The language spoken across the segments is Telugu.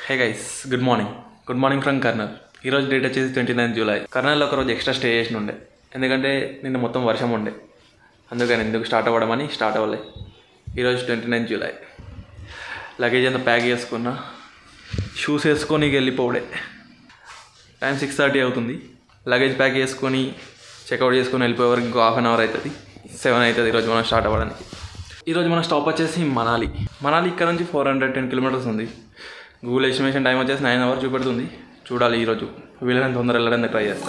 Hey guys good morning good morning from Karnal ఈరోజు డేట్ వచ్చేసి ట్వంటీ నైన్ జూలై కర్నల్లో ఒక రోజు ఎక్స్ట్రా స్టే చేసి ఉండే ఎందుకంటే నిన్న మొత్తం వర్షం ఉండే అందుకని ఎందుకు స్టార్ట్ అవ్వడం అని స్టార్ట్ అవ్వలే ఈరోజు ట్వంటీ నైన్ జూలై లగేజ్ అంతా ప్యాక్ చేసుకున్నా షూస్ వేసుకొని వెళ్ళిపోవడే టైం సిక్స్ థర్టీ అవుతుంది లగేజ్ ప్యాక్ చేసుకొని చెక్అవుట్ చేసుకొని వెళ్ళిపోయే వరకు ఇంకో హాఫ్ అన్ అవర్ అవుతుంది సెవెన్ అవుతుంది ఈరోజు మనం స్టార్ట్ అవ్వడానికి ఈరోజు మన స్టాప్ వచ్చేసి మనాలి మనాలి ఇక్కడ నుంచి ఫోర్ హండ్రెడ్ టెన్ కిలోమీటర్స్ ఉంది గూగుల్ ఎస్టిమేషన్ టైం వచ్చేసి నైన్ అవర్స్ చూపెడుతుంది చూడాలి ఈరోజు వీలైనంత తొందర వెళ్ళడానికి ట్రై చేస్తా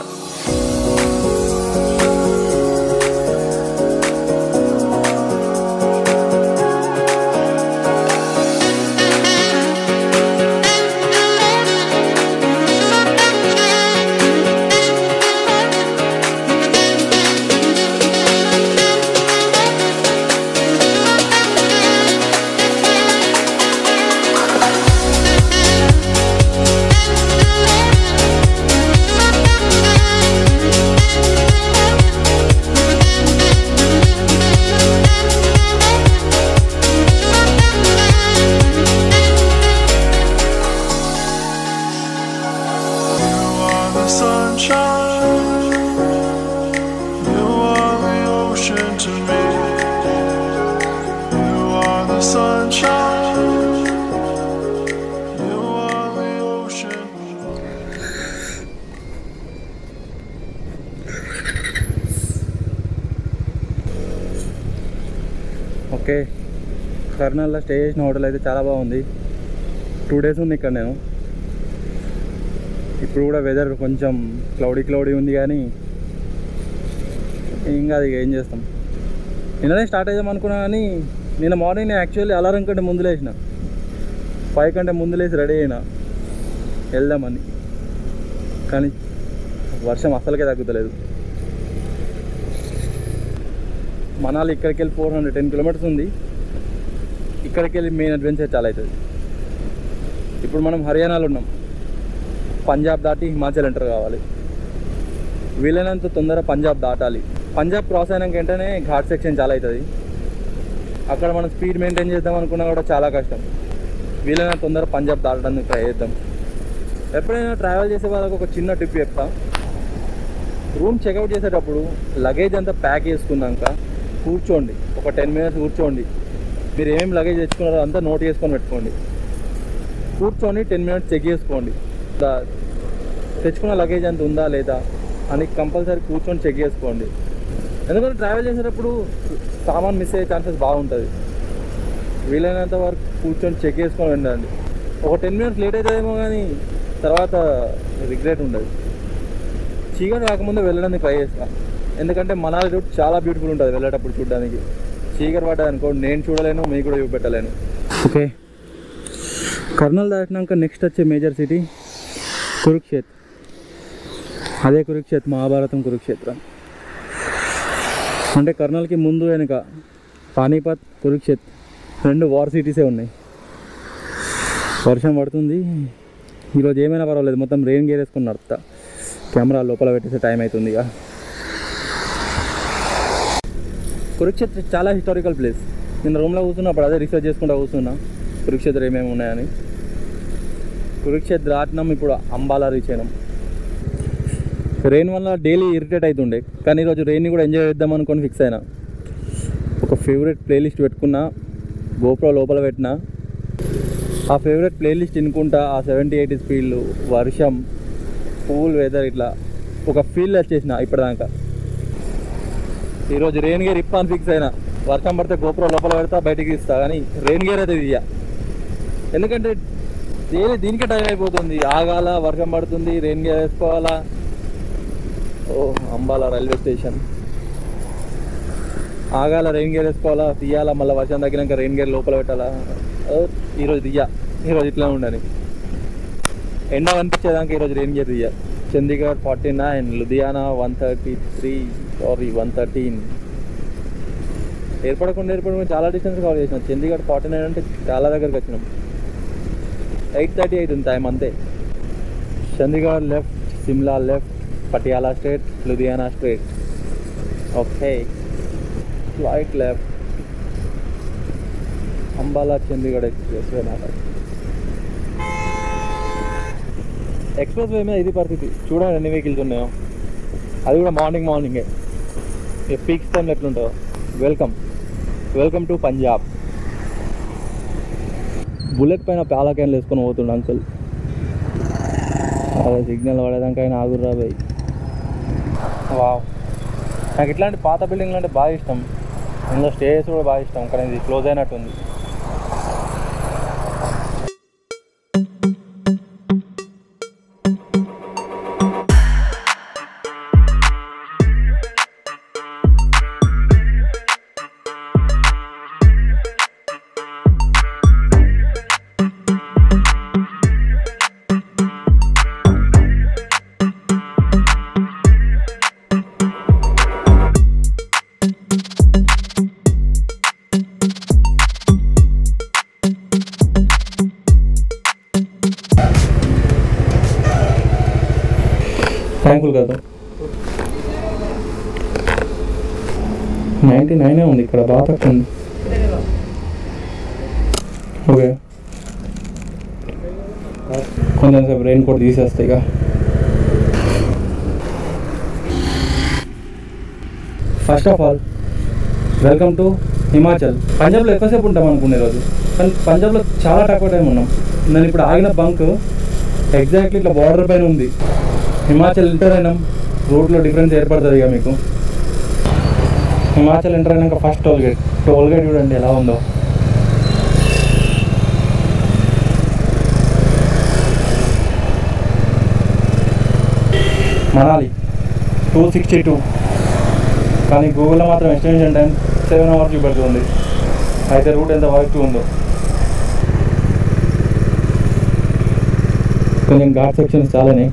are the sunshine. You are the ocean to me. You are the sunshine. You are the ocean. Okay కర్నూలులో స్టే చేసిన హోటల్ అయితే చాలా బాగుంది టూ డేస్ ఉంది ఇక్కడ నేను ఇప్పుడు కూడా వెదర్ కొంచెం క్లౌడీ క్లౌడీ ఉంది కానీ ఏం కాదు ఇక ఏం చేస్తాం నిన్ననే స్టార్ట్ అవుదాం అనుకున్నా కానీ నిన్న మార్నింగ్ నేను యాక్చువల్లీ అలారం కంటే ముందు లేచిన ఫైవ్ కంటే ముందు లేచి రెడీ అయినా వెళ్దామని కానీ వర్షం అసలుకే తగ్గుతలేదు మనాలి ఇక్కడికి వెళ్ళి ఫోర్ హండ్రెడ్ టెన్ కిలోమీటర్స్ ఉంది ఇక్కడికి వెళ్ళి మెయిన్ అడ్వెంచర్ చాలా అవుతుంది ఇప్పుడు మనం హర్యానాలో ఉన్నాం పంజాబ్ దాటి హిమాచల్ ఎంటర్ కావాలి వీలైనంత తొందర పంజాబ్ దాటాలి పంజాబ్ క్రాస్ అయినాక వెంటనే ఘాట్ సెక్షన్ చాలా అవుతుంది అక్కడ మనం స్పీడ్ మెయింటైన్ చేద్దాం అనుకున్నా కూడా చాలా కష్టం వీలైనంత తొందర పంజాబ్ దాటడానికి ట్రై చేద్దాం ఎప్పుడైనా ట్రావెల్ చేసే వాళ్ళకి ఒక చిన్న టిప్ చెప్తా రూమ్ చెక్అవుట్ చేసేటప్పుడు లగేజ్ అంతా ప్యాక్ చేసుకున్నాక కూర్చోండి ఒక టెన్ మినిట్స్ కూర్చోండి మీరు ఏమేమి లగేజ్ తెచ్చుకున్నారో అంతా నోట్ చేసుకొని పెట్టుకోండి కూర్చొని టెన్ మినిట్స్ చెక్ చేసుకోండి దా- తెచ్చుకున్న లగేజ్ అంత ఉందా లేదా అని కంపల్సరీ కూర్చొని చెక్ చేసుకోండి ఎందుకంటే ట్రావెల్ చేసేటప్పుడు సామాన్ మిస్ అయ్యే ఛాన్సెస్ బాగుంటుంది వీలైనంత వరకు కూర్చొని చెక్ చేసుకొని వెళ్ళండి ఒక టెన్ మినిట్స్ లేట్ అవుతుందేమో కానీ తర్వాత రిగ్రెట్ ఉండదు చీకటి రాకముందే వెళ్ళడానికి ట్రై చేస్తా ఎందుకంటే మనాలి రూట్ చాలా బ్యూటిఫుల్ ఉంటుంది వెళ్ళేటప్పుడు చూడడానికి చీకటి పడ్డది అనుకో నేను చూడలేను మీకు కూడా చూపెట్టలేను ఓకే కర్నూలు దాటినాక నెక్స్ట్ వచ్చే మేజర్ సిటీ కురుక్షేత్ అదే కురుక్షేత్ మహాభారతం కురుక్షేత్రం అంటే కర్నూలుకి ముందు వెనుక పానీపత్ కురుక్షేత్ రెండు వార్ సిటీసే ఉన్నాయి వర్షం పడుతుంది ఈరోజు ఏమైనా పర్వాలేదు మొత్తం రెయిన్ గేర్ వేసుకుని నడుపుతా కెమెరా లోపల పెట్టేసే టైం అవుతుంది ఇక కురుక్షేత్ర చాలా హిస్టారికల్ ప్లేస్ నేను రూమ్లో కూర్చున్నప్పుడు అదే రీసెర్చ్ చేసుకుంటూ కూర్చున్నా కురుక్షేత్ర ఏమేమి ఉన్నాయని కురుక్షేత్ర దాటినాం ఇప్పుడు అంబాలా రీచ్ అయినాం రెయిన్ వల్ల డైలీ ఇరిటేట్ అవుతుండే కానీ ఈరోజు రెయిన్ కూడా ఎంజాయ్ చేద్దాం అనుకొని ఫిక్స్ అయినా ఒక ఫేవరెట్ ప్లేలిస్ట్ పెట్టుకున్నా గోప్రో లోపల పెట్టినా ఆ ఫేవరెట్ ప్లేలిస్ట్ వినుకుంటా ఆ సెవెంటీ ఎయిటీ స్పీడ్లు వర్షం కూల్ వెదర్ ఇట్లా ఒక ఫీల్ వచ్చేసిన ఇప్పటిదాకా ఈరోజు రెయిన్ గేర్ ఇప్ప అని ఫిక్స్ అయినా వర్షం పడితే గోపురం లోపల పెడతా బయటికి ఇస్తా కానీ రెయిన్ గేర్ అయితే తీయ ఎందుకంటే డైలీ దీనికే టైం అయిపోతుంది ఆగాల వర్షం పడుతుంది రెయిన్ గేర్ వేసుకోవాలా ఓ అంబాల రైల్వే స్టేషన్ ఆగాల రెయిన్ గేర్ వేసుకోవాలా తీయాలా మళ్ళీ వర్షం తగ్గినాక రెయిన్ గేర్ లోపల పెట్టాలా ఓ, ఈరోజు తీయ ఈరోజు ఇట్లా ఉండని ఎండ కనిపించేదాకా ఈరోజు రెయిన్ గేర్ తీయ Chandigarh forty nine Ludhiana one thirty three sorry one thirteen ఏర్పడకుండా ఏర్పడకుండా చాలా డిస్టెన్స్ కవర్ చేసినాం చండీగఢ్ ఫార్టీ నైన్ అంటే చాలా దగ్గరికి వచ్చినాం ఎయిట్ థర్టీ ఎయిట్ ఉంది టైం అంతే Chandigarh left Shimla left Patiala straight Ludhiana straight okay flight left Ambala Chandigarh expressway నాటక్ ఎక్స్ప్రెస్ వే మీద ఇది పరిస్థితి చూడండి ఎన్ని వెహికల్స్ ఉన్నాయో అది కూడా మార్నింగ్ మార్నింగే ఈ పీక్స్ టైంలో ఎట్లుంటుందో welcome welcome to Punjab bullet పైన ప్యాలా క్యాన్లు వేసుకొని పోతుండు అంకుల్ అదే సిగ్నల్ పడేదాకా ఆయన ఆగుర్రా బాయ్ వావ్ నాకు ఇట్లాంటి పాత బిల్డింగ్లు అంటే బాగా ఇష్టం ఇందులో స్టేస్ కూడా బాగా ఇష్టం కానీ ఇది క్లోజ్ అయినట్టుంది థ్యాంక్ఫుల్ కదా నైంటీ నైనే ఉంది ఇక్కడ బాగా తక్కువ ఉంది ఓకే కొంచెం సేపు రెయిన్ కోట్ తీసేస్తాయి ఇక first of all welcome to Himachal పంజాబ్లో ఎక్కువసేపు ఉంటాం అనుకునే రోజు కానీ పంజాబ్లో చాలా తక్కువ టైం ఉన్నాం నేను ఇప్పుడు ఆగిన బంక్ ఎగ్జాక్ట్లీ ఇట్లా బార్డర్ పైన ఉంది హిమాచల్ ఎంటర్ అయినాం రూట్లో డిఫరెన్స్ ఏర్పడుతుంది ఇక మీకు హిమాచల్ ఎంటర్ అయినాక first toll gate toll gate చూడండి ఎలా ఉందో మనాలి టూ సిక్స్టీ టూ కానీ గూగుల్లో మాత్రం ఎస్టిమేషన్ టైం సెవెన్ అవర్స్ చూపెడుతుంది అయితే రూట్ ఎంత వర్క్ ఉందో కొంచెం ఘాట్ సెక్షన్స్ చాలానే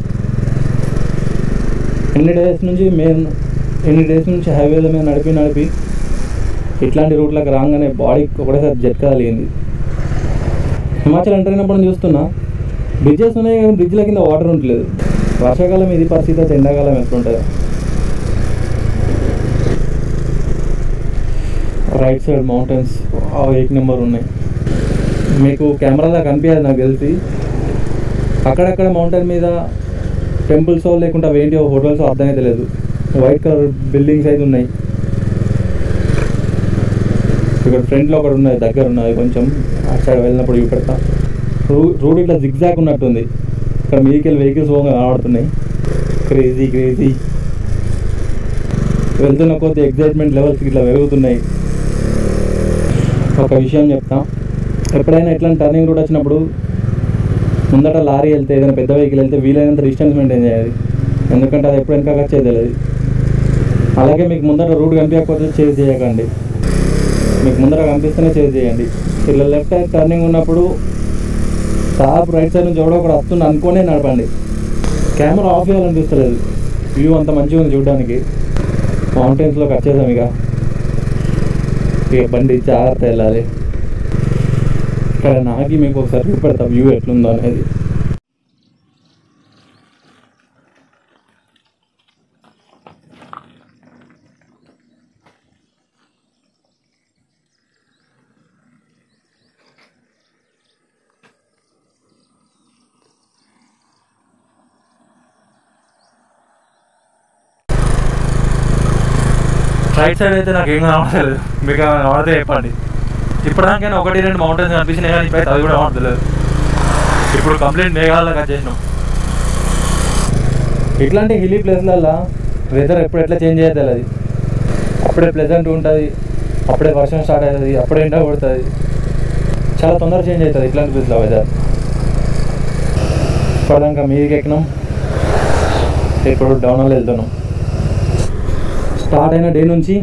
ఎన్ని డేస్ నుంచి మేము ఎన్ని డేస్ నుంచి హైవేల మీద నడిపి నడిపి ఇట్లాంటి రూట్లకు రాగానే బాడీ ఒకటేసారి జట్కా కలిగింది హిమాచల్ ఎంటర్ అయినప్పుడు నేను చూస్తున్నా బ్రిడ్జెస్ ఉన్నాయి కానీ బ్రిడ్జ్ల కింద వాటర్ ఉండలేదు వర్షాకాలం ఇది పరిస్థితి అయితే ఎండాకాలం ఎట్లుంటుంది right side mountains eight number ఉన్నాయి మీకు కెమెరాలో కనిపించదు నాకు తెలిసి అక్కడక్కడ మౌంటైన్ మీద టెంపుల్స్ లేకుండా ఏంటి హోటల్స్ అర్థమైతే లేదు వైట్ కలర్ బిల్డింగ్స్ అయితే ఉన్నాయి ఇక్కడ ఫ్రంట్లో ఒకటి ఉన్నది దగ్గర ఉన్నది కొంచెం అటు సైడ్ వెళ్ళినప్పుడు చూపెడతా రూ రూట్ ఇట్లా జిగ్జాగ్ ఉన్నట్టుంది ఇక్కడ మీదికి వెళ్ళి వెహికల్స్ పోగా కనబడుతున్నాయి క్రేజీ క్రేజీ వెళ్తున్న కొద్ది ఎగ్జైట్మెంట్ లెవెల్స్ ఇట్లా పెరుగుతున్నాయి ఒక విషయం చెప్తా ఎప్పుడైనా ఇట్లాంటి టర్నింగ్ రూట్ వచ్చినప్పుడు ముందట లారీ వెళ్తే ఏదైనా పెద్ద వెహికల్ వెళ్తే వీలైనంత డిస్టెన్స్ మెయింటైన్ చేయాలి ఎందుకంటే అది ఎప్పుడు వెనక వచ్చేది తెలియదు అలాగే మీకు ముందట రూట్ కనిపించకపోతే చేజ్ చేయకండి మీకు ముందర కనిపిస్తేనే చేజ్ చేయండి ఇలా లెఫ్ట్ సైడ్ టర్నింగ్ ఉన్నప్పుడు టాప్ రైట్ సైడ్ నుంచి ఎవడో ఒకటి వస్తుంది అనుకోనే నడపండి కెమెరా ఆఫ్ చేయాలనిపిస్తలేదు వ్యూ అంత మంచిగా ఉంది చూడడానికి మౌంటైన్స్లోకి వచ్చేసాం ఇక ఇక బండి జాగ్రత్త వెళ్ళాలి ఇక్కడ నాకి మీకు ఒకసారి చూపెడతా వ్యూ ఎట్లుందో అనేది రైట్ సైడ్ అయితే నాకు ఏం కనబడలేదు మీకు ఏమైనా కనబడితే చెప్పండి ఇప్పటిదాకైనా ఒకటి రెండు మౌంటైన్స్ కనిపించినాయి కానీ ఇప్పుడైతే అది కూడా కనబడలేదు ఇప్పుడు కంప్లీట్ మేఘాలకు వచ్చేసినాం ఇట్లాంటి హిల్లీ ప్లేస్లల్లో వెదర్ ఎప్పుడు ఎట్లా చేంజ్ అయ్యేది తెలియదు అప్పుడే ప్లెజెంట్ ఉంటుంది అప్పుడే వర్షం స్టార్ట్ అవుతుంది అప్పుడే ఎండ కొడుతుంది చాలా తొందరగా చేంజ్ అవుతుంది ఇట్లాంటి ప్లేస్లో వెదర్ ఇప్పటిదాకా మీదికి ఎక్కినాం ఇప్పుడు డౌన్ వెళ్తున్నాం స్టార్ట్ అయిన డే నుంచి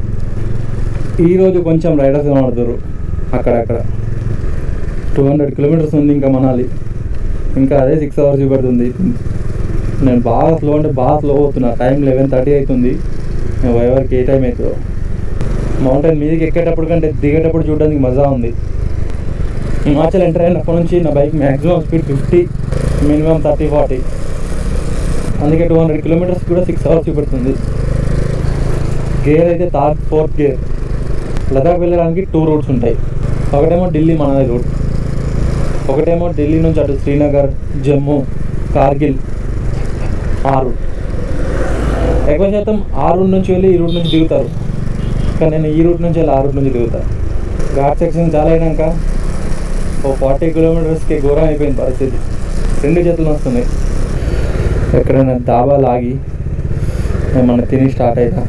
ఈరోజు కొంచెం రైడర్స్ కనబడుతారు అక్కడక్కడ టూ హండ్రెడ్ కిలోమీటర్స్ ఉంది ఇంకా మనాలి ఇంకా అదే సిక్స్ అవర్స్ చూపెడుతుంది నేను బాగా స్లో అంటే బాగా స్లో అవుతున్నా టైం లెవెన్ థర్టీ అవుతుంది ఎవరికి ఏ టైం అవుతుందో మౌంటైన్ మీదకి ఎక్కేటప్పుడు కంటే దిగేటప్పుడు చూడడానికి మజా ఉంది హిమాచల్ ఎంటర్ అయినప్పటి నుంచి నా bike maximum speed fifty minimum thirty forty అందుకే టూ హండ్రెడ్ కిలోమీటర్స్ కూడా సిక్స్ అవర్స్ చూపెడుతుంది గేర్ అయితే థర్డ్ ఫోర్త్ గేర్ లదాఖ్ వెళ్ళడానికి టూ రూట్స్ ఉంటాయి ఒకటేమో ఢిల్లీ మనది రూట్ ఒకటేమో ఢిల్లీ నుంచి అటు శ్రీనగర్ జమ్మూ కార్గిల్ ఆరు ఎక్కువ శాతం ఆ రూట్ నుంచి వెళ్ళి ఈ రూట్ నుంచి దిగుతారు కానీ నేను ఈ రూట్ నుంచి వెళ్ళి ఆ రూట్ నుంచి దిగుతా ఘాట్ సెక్షన్ చాలా అయినాక ఓ ఫార్టీ కిలోమీటర్స్కి ఘోరం అయిపోయింది పరిస్థితి రెండు చేతులు వస్తున్నాయి ఎక్కడైనా దాబాలు ఆగి ఏమన్నా తిని స్టార్ట్ అవుతా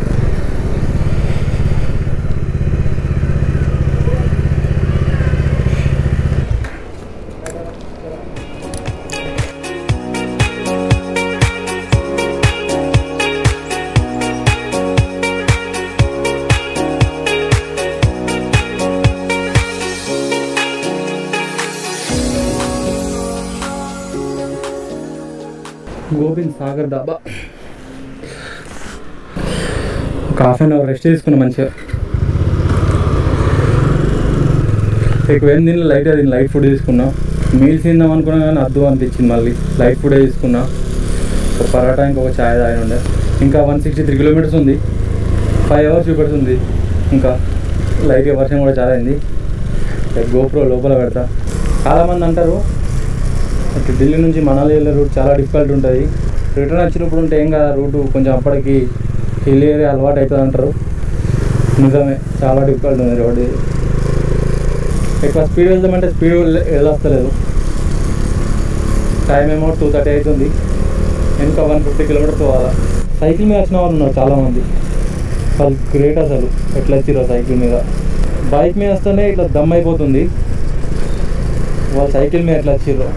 గోవింద్ సాగర్ డాబా ఒక హాఫ్ అన్ అవర్ రెస్ట్ తీసుకున్నా మంచిగా ఎక్కువ ఏం తిన్న లైట్ అది లైట్ ఫుడ్ తీసుకున్నా మీల్స్ తిందాం అనుకున్నా కానీ అద్దు అనిపించింది మళ్ళీ లైట్ ఫుడే తీసుకున్నా ఒక పరాటా ఇంకొక ఛాయ్ తాగి ఉండే ఇంకా వన్ సిక్స్టీ త్రీ కిలోమీటర్స్ ఉంది ఫైవ్ అవర్స్ చూపెడుతుంది ఇంకా లైట్గా వర్షం కూడా చాలా అయింది గోప్రో లోపల పెడతా చాలామంది అంటారు ఇటు ఢిల్లీ నుంచి మనాలి వెళ్ళే రూట్ చాలా డిఫికల్ట్ ఉంటుంది రిటర్న్ వచ్చినప్పుడు ఉంటే ఏం కదా రూట్ కొంచెం అప్పటికి హిల్ ఏరియా అలవాటు అవుతుంది అంటారు నిజమే చాలా డిఫికల్ట్ ఉంది రోడ్ ఇది ఎక్కువ స్పీడ్ వెళ్దామంటే స్పీడ్ వెళ్ళొస్తలేదు టైం ఏమో టూ థర్టీ అవుతుంది ఇంకా వన్ ఫిఫ్టీ కిలోమీటర్స్ పోవాలా సైకిల్ మీద వచ్చిన వాళ్ళు ఉన్నారు చాలామంది వాళ్ళు గ్రేట్ అసలు ఎట్లా వచ్చిరో సైకిల్ మీద బైక్ మీద వస్తేనే ఇట్లా దమ్ అయిపోతుంది వాళ్ళు సైకిల్ మీద ఎట్లా వచ్చిర్రో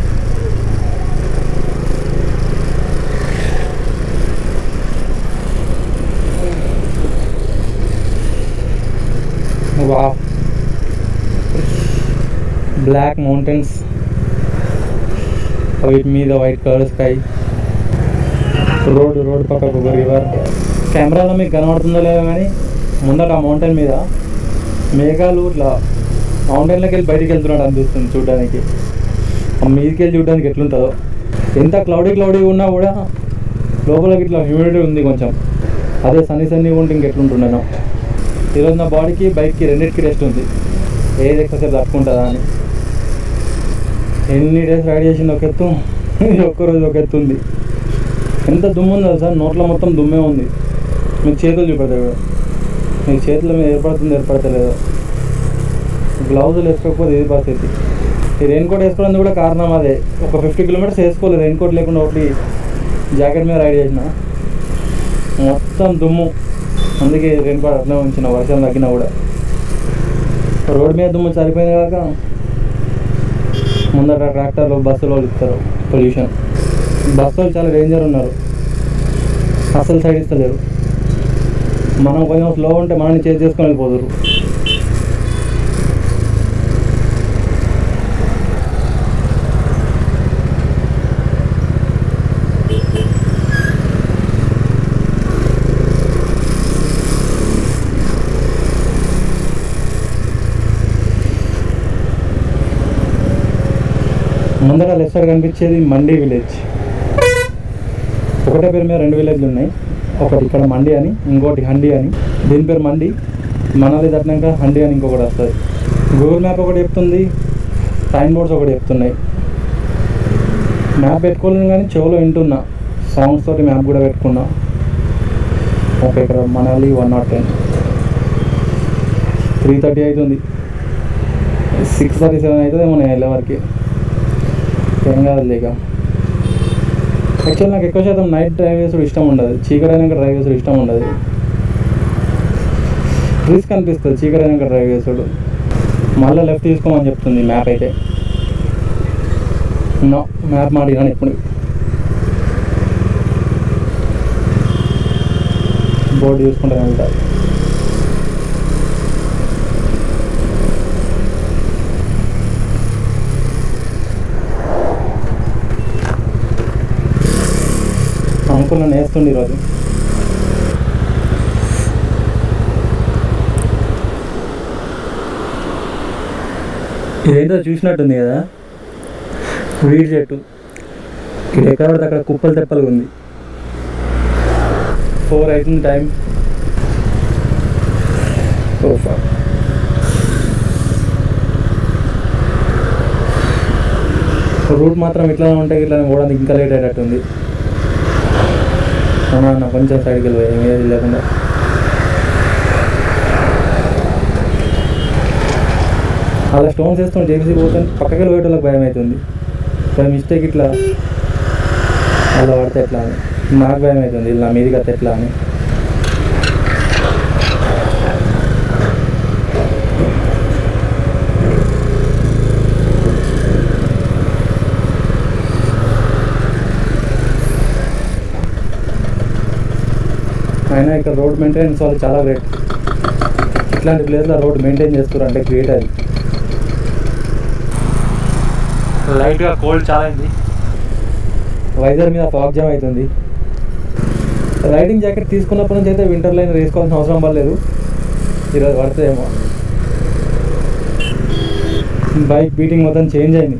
వావ్ బ్లాక్ మౌంటైన్స్ వీటి మీద white colour sky road road పక్కకు ఒక రివర్ కెమెరాలో మీకు కనబడుతుందో లేదో కానీ ముందట ఆ మౌంటైన్ మీద మేఘాలు ఇట్లా మౌంటైన్లోకి వెళ్ళి బయటికి వెళ్తున్నాడు అనిపిస్తుంది చూడడానికి ఆ మీదకి వెళ్ళి చూడడానికి ఎట్లుంటుందో ఎంత క్లౌడీ క్లౌడీ ఉన్నా కూడా లోపలికి ఇట్లా హ్యూమిడిటీ ఉంది కొంచెం అదే సన్నీ సన్నీ ఉంటే ఇంకెట్లుంటుండేనో ఈరోజు నా బాడీకి బైక్కి రెండింటికి రెస్ట్ ఉంది ఏది ఎక్కువసేపు తట్టుకుంటుందా అని ఎన్ని డేస్ రైడ్ చేసింది ఒక ఎత్తు ఇది ఒక్కరోజు ఒక ఎత్తు ఉంది ఎంత దుమ్ము ఉంది తెలుసా నోట్లో మొత్తం దుమ్మే ఉంది మీకు చేతులు చూపెడతాడు మీకు చేతుల మీద ఏర్పడుతుంది ఏర్పడతలేదు గ్లౌజులు వేసుకోకపోతే ఇది పరిస్థితి ఈ రెయిన్ కోట్ వేసుకోవడానికి కూడా కారణం అదే ఒక ఫిఫ్టీ కిలోమీటర్స్ వేసుకోలేదు రెయిన్ కోట్ లేకుండా ఒకటి జాకెట్ మీద రైడ్ చేసిన మొత్తం దుమ్ము అందుకే రెయిన్ కోట్ అట్లా ఉంచిన వర్షం తగ్గినా కూడా రోడ్ మీద దుమ్ము సరిపోయింది కాక ముందర ట్రాక్టర్లు బస్సులు వాళ్ళు ఇస్తారు పొల్యూషన్ బస్సు వాళ్ళు చాలా డేంజర్ ఉన్నారు అసలు సైడ్ ఇస్తలేరు మనం కొంచెం స్లో ఉంటే మనల్ని చేసి చేసుకొని వెళ్ళిపోతారు ముందర లెఫ్ట్ సైడ్ కనిపించేది మండి విలేజ్ ఒకటే పేరు మీద రెండు విలేజ్లు ఉన్నాయి ఒకటి ఇక్కడ మండి అని ఇంకోటి హండి అని దీని పేరు మండి మనాలి దాటినాక హండి అని ఇంకొకటి వస్తుంది గూగుల్ మ్యాప్ ఒకటి చెప్తుంది సైన్ బోర్డ్స్ ఒకటి చెప్తున్నాయి మ్యాప్ పెట్టుకోలేను కానీ చెవులో వింటున్నా సాంగ్స్ తోటి మ్యాప్ కూడా పెట్టుకున్నా ఓకే ఇక్కడ Manali one not ten three thirty అవుతుంది సిక్స్ థర్టీ సెవెన్ అవుతుంది మనం వెళ్ళే వరకు ఏం కాదు లేక యాక్చువల్ నాకు ఎక్కువ శాతం నైట్ డ్రైవ్ చేసుడు ఇష్టం ఉండదు చీకటి అయినాక డ్రైవ్ చేసుడు ఇష్టం ఉండదు రిస్క్ అనిపిస్తుంది చీకటి అయినాక డ్రైవ్ చేసుడు మళ్ళీ లెఫ్ట్ తీసుకోమని చెప్తుంది మ్యాప్ అయితే నో మ్యాప్ మాడినాను ఇప్పుడు బోర్డు చూసుకుంటాను వెళ్తా అనుకున్న నేస్తుంది ఈరోజు ఇదేంటో చూసినట్టుంది కదా వీడి చెట్టు ఇక్కడ ఎక్కడ పడితే అక్కడ కుప్పలు తెప్పలు ఉంది ఫోర్ అవుతుంది టైం సోఫా రూట్ మాత్రం ఇట్లానే ఉంటే ఇట్లానే పోవడానికి ఇంకా లేట్ అయ్యేటట్టుంది అవునా అన్న కొంచెం సైడ్కి వెళ్ళిపోయి ఏమీ లేకుండా అలా స్టోన్స్ వేసుకొని జేబీసీ పోతే పక్కకి వెళ్ళి పోయేటోళ్ళకి భయం అవుతుంది బై మిస్టేక్ ఇట్లా అలా పడితే ఎట్లా అని నాకు భయం అవుతుంది ఇలా మీదికి వస్తే ఎట్లా అని అయినా ఇక్కడ రోడ్ మెయింటెనెన్స్ వాళ్ళు చాలా గ్రేట్ ఇట్లాంటి ప్లేస్లో రోడ్ మెయింటైన్ చేస్తారు అంటే గ్రేట్ అది లైట్గా కోల్డ్ చాలా అయింది వైజర్ మీద ఫాగ్ జామ్ అవుతుంది రైడింగ్ జాకెట్ తీసుకున్నప్పటి నుంచి అయితే వింటర్ లైన్ వేసుకోవాల్సిన అవసరం పడలేదు ఈరోజు పడుతుందేమో బైక్ బీటింగ్ మొత్తం చేంజ్ అయింది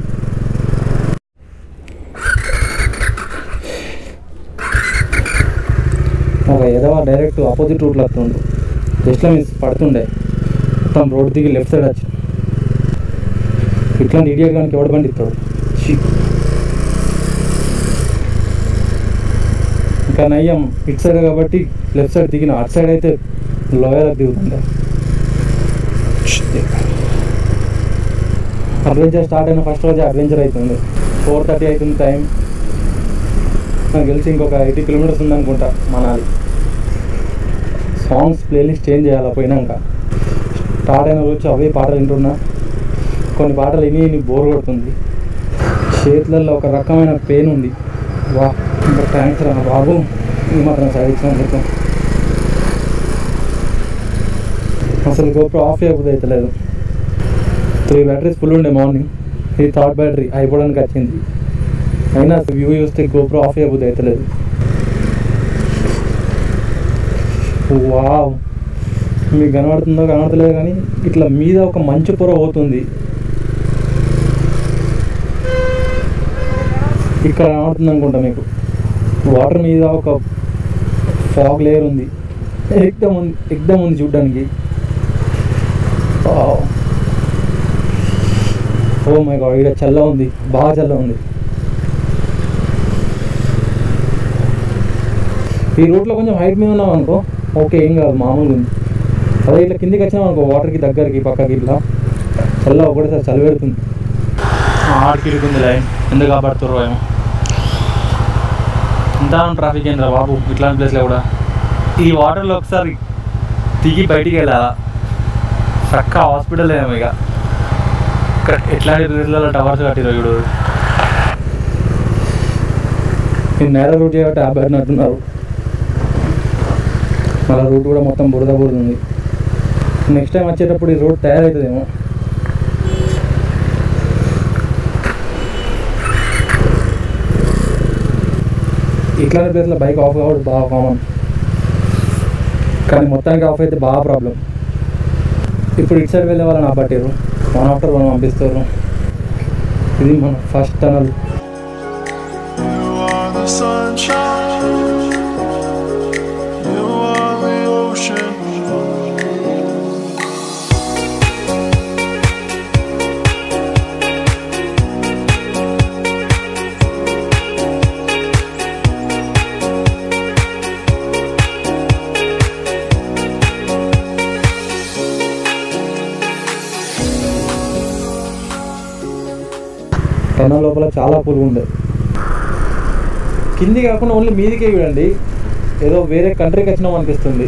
ఒక ఎదవ డైరెక్ట్ ఆపోజిట్ రూట్లో వస్తుండు జస్ట్లో మిస్ పడుతుండే మొత్తం రోడ్ దిగి లెఫ్ట్ సైడ్ వచ్చి ఇట్లాంటి ఇడియట్ కానీ ఎవడు బండి ఇస్తాడు ఛీ. ఇంకా నయ్యం ఇటు సైడ్ కాబట్టి లెఫ్ట్ సైడ్ దిగిన అటు సైడ్ అయితే లోయలకు దిగుతుండే అడ్వెంచర్ స్టార్ట్ అయిన ఫస్ట్ రోజు అడ్వెంచర్ అవుతుంది ఫోర్ థర్టీ అవుతుంది టైం నాకు తెలిసి ఇంకొక ఎయిటీ కిలోమీటర్స్ ఉందనుకుంటా మనాలి సాంగ్స్ ప్లేలిస్ట్ చేంజ్ చేయాలి పోయినాక స్టార్ట్ అయిన రోజు అవే పాటలు వింటున్నా కొన్ని పాటలు విని విని బోర్ కొడుతుంది చేతులలో ఒక రకమైన పెయిన్ ఉంది వా ఇంకా థ్యాంక్స్ రా బాబు ఇది మాత్రం సైడ్ ఇచ్చినందుకు అసలు గోప్రో ఆఫ్ అయిపోతే అవుతలేదు త్రీ బ్యాటరీస్ ఫుల్ ఉండే మార్నింగ్ ఇది థర్డ్ బ్యాటరీ అయిపోవడానికి వచ్చింది అయినా వ్యూ చూస్తే గోప్రో ఆఫ్ అయిపోతే అవుతలేదు వావ్ మీకు కనబడుతుందో కనబడతలేదు కానీ ఇట్లా మీద ఒక మంచు పొర పోతుంది ఇక్కడ కనబడుతుంది అనుకుంటా మీకు వాటర్ మీద ఒక ఫాగ్ లేయర్ ఉంది ఎక్దమ్ ఉంది ఎక్దమ్ ఉంది చూడడానికి ఓ మై గాడ్ ఇక్కడ చల్ల ఉంది బాగా చల్ల ఉంది ఈ రూట్లో కొంచెం హైట్ మీద ఉన్నాం అనుకో ఓకే ఏం కాదు మామూలుగా ఉంది అదే ఇట్లా కిందికి వచ్చినాం అనుకో వాటర్కి దగ్గరికి పక్కకి ఇట్లా చల్ల ఒకటేసారి చలి పెడుతుంది ఆడికి ఇరుకుంది లైన్ ఎందుకు కాపాడుతుర్రో ఏమో ఇంత ట్రాఫిక్ ఏంద్రా బాబు ఇట్లాంటి ప్లేస్లో కూడా ఈ వాటర్లో ఒకసారి దిగి బయటికి వెళ్ళాలా చక్క హాస్పిటల్ ఏమో ఇక ఇక్కడ ఎట్లాంటి ప్లేస్లలో టవర్స్ కట్టిరో ఇప్పుడు ఈ నేర రూట్ చేయబట్టి ఆపడినట్టున్నారు మళ్ళీ రూట్ కూడా మొత్తం బురద బురద ఉంది నెక్స్ట్ టైం వచ్చేటప్పుడు ఈ రోడ్ తయారవుతుందేమో ఇట్లాంటి ప్లేస్లో బైక్ ఆఫ్ కావడం బాగా కామన్ కానీ మొత్తానికి ఆఫ్ అయితే బాగా ప్రాబ్లం ఇప్పుడు ఇటు సైడ్ వెళ్ళే వాళ్ళని ఆపట్టారు వన్ ఆఫ్టర్ వన్ పంపిస్తారు ఇది మన first tunnel You are the sunshine. You are the ocean. Tunnel లోపల చాలా పురుగు ఉంది కింది కాకుండా ఓన్లీ మీదికే చూడండి ఏదో వేరే కంట్రీకి వచ్చినాం అనిపిస్తుంది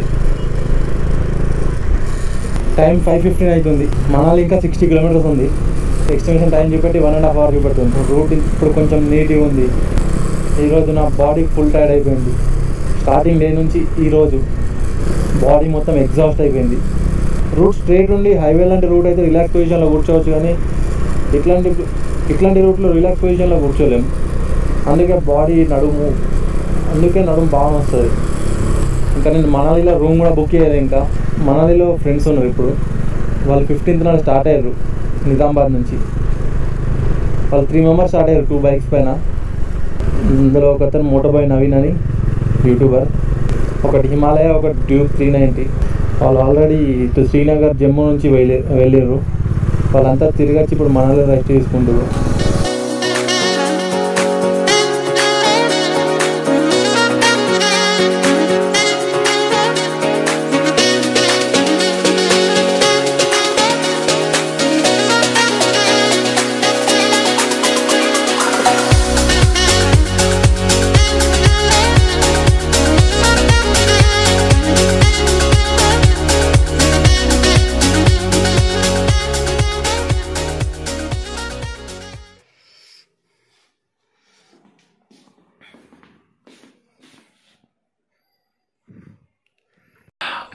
టైం ఫైవ్ ఫిఫ్టీన్ అవుతుంది మనాలి ఇంకా సిక్స్టీ కిలోమీటర్స్ ఉంది ఎక్స్టెన్షన్ టైం చూపెట్టి వన్ అండ్ హాఫ్ అవర్ చూపెడుతుంది రూట్ ఇప్పుడు కొంచెం నీట్గా ఉంది ఈరోజు నా బాడీ ఫుల్ టైర్డ్ అయిపోయింది స్టార్టింగ్ డే నుంచి ఈరోజు బాడీ మొత్తం ఎగ్జాస్ట్ అయిపోయింది రూట్ స్ట్రేట్ ఉండి హైవే లాంటి రూట్ అయితే రిలాక్స్ పొజిషన్లో కూర్చోవచ్చు కానీ ఇట్లాంటి ఇట్లాంటి రూట్లో రిలాక్స్ పొజిషన్లో కూర్చోలేము అందుకే బాడీ నడుము అందుకే నడుము బాగా వస్తుంది ఇంకా నేను మనాలిలో రూమ్ కూడా బుక్ చేయలేదు ఇంకా మనాలిలో ఫ్రెండ్స్ ఉన్నారు ఇప్పుడు వాళ్ళు ఫిఫ్టీన్త్ నాడు స్టార్ట్ అయ్యారు నిజామాబాద్ నుంచి వాళ్ళు త్రీ మెంబర్స్ స్టార్ట్ అయ్యారు టూ బైక్స్ పైన ఇందులో ఒకతను మోటో బాయ్ నవీన్ అని యూట్యూబర్ ఒకటి హిమాలయ ఒకటి డ్యూక్ త్రీ నైంటీ వాళ్ళు ఆల్రెడీ ఇటు శ్రీనగర్ జమ్మూ నుంచి వెళ్ళి వెళ్ళారు వాళ్ళంతా తిరిగి వచ్చి ఇప్పుడు మనలో రెస్ట్ తీసుకుంటారు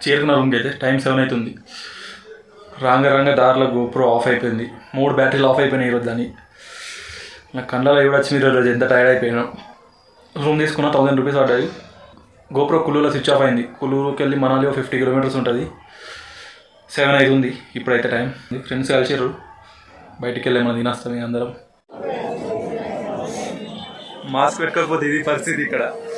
చేరుకున్న రూమ్కి అయితే టైం సెవెన్ అవుతుంది రాంగ రాంగ దారిలో గోప్రో ఆఫ్ అయిపోయింది మూడు బ్యాటరీలు ఆఫ్ అయిపోయినాయి ఈరోజు దాన్ని నా కళ్ళలో కూడా వచ్చింది ఈరోజు ఎంత టైర్డ్ అయిపోయాను రూమ్ తీసుకున్న థౌసండ్ రూపీస్ పడ్డాయి గోప్రో కుల్లూలో స్విచ్ ఆఫ్ అయింది కుల్లూరుకి వెళ్ళి మనాలి ఒక ఫిఫ్టీ కిలోమీటర్స్ ఉంటుంది సెవెన్ అవుతుంది ఇప్పుడైతే టైం ఫ్రెండ్స్ కలిసిర్రు బయటికి వెళ్ళే మనం తినేస్తాం ఇక అందరం మాస్క్ పెట్టుకోకపోతే ఇది పరిస్థితి ఇక్కడ